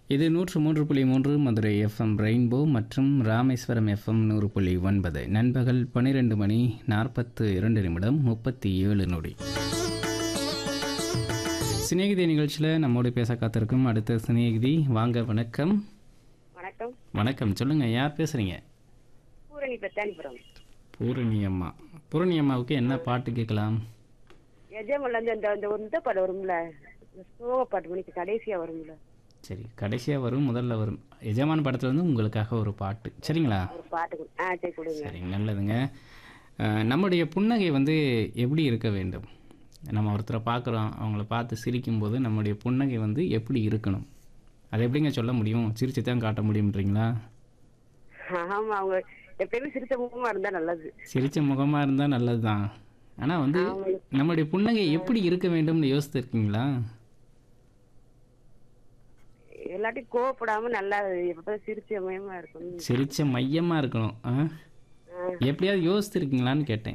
இது நூற்று மூன்று புள்ளி மூன்று மதுரை எஃப்எம் ரெயின்போ மற்றும் ராமேஸ்வரம் எஃப்எம் நூறு புள்ளி ஒன்பது நண்பகல் பன்னிரெண்டு மணி நாற்பத்து இரண்டு நிமிடம் முப்பத்தி ஏழு நொடி சிநேகிதி நிகழ்ச்சியில் நம்மோடு பேச காத்திருக்கும் அடுத்த சிநேகிதி வாங்க வணக்கம் வணக்கம் வணக்கம் சொல்லுங்கள் யார் பேசுகிறீங்க பூரணி பெத்தானிபுரம் பூரணி அம்மா பூரணி அம்மாவுக்கு என்ன பாட்டு கேட்கலாம் எஜமல்ல அந்த அந்த அந்த ஒரு இந்த பாட்டு வரும்ல இந்த சோக பாட்டு மணிக்கு கடைசியா வரும்ல சரி கடைசியாக வரும் முதல்ல வரும் எஜமான் படத்துல இருந்து உங்களுக்காக ஒரு பாட்டு சரிங்களா ஒரு பாட்டு கொடு- ஆ சரி கொடுங்க சரி நல்லதுங்க அஹ், நம்முடைய புன்னகை வந்து எப்படி இருக்க வேண்டும் நம்ம ஒருத்தரை பார்க்குறோம் அவங்கள பார்த்து சிரிக்கும்போது நம்முடைய புன்னகை வந்து எப்படி இருக்கணும் அதை எப்படிங்க சொல்ல முடியும் சிரிச்சு தான் காட்ட முடியுன்றீங்களா ஆமா அவங்க எப்பயுமே சிரிச்ச முகமா இருந்தா நல்லது சிரிச்ச முகமாக இருந்தால் நல்லது தான் ஆனால் வந்து நம்முடைய புன்னகை எப்படி இருக்க வேண்டும்னு யோசித்துருக்கீங்களா எல்லாத்தையும் கோவப்படாம நல்லா எப்ப சிரிச்ச மயமா இருக்கணும் சிரிச்ச மையமாக இருக்கணும் ஆ ஆ, எப்படியாவது யோசித்துருக்கீங்களான்னு கேட்டேன்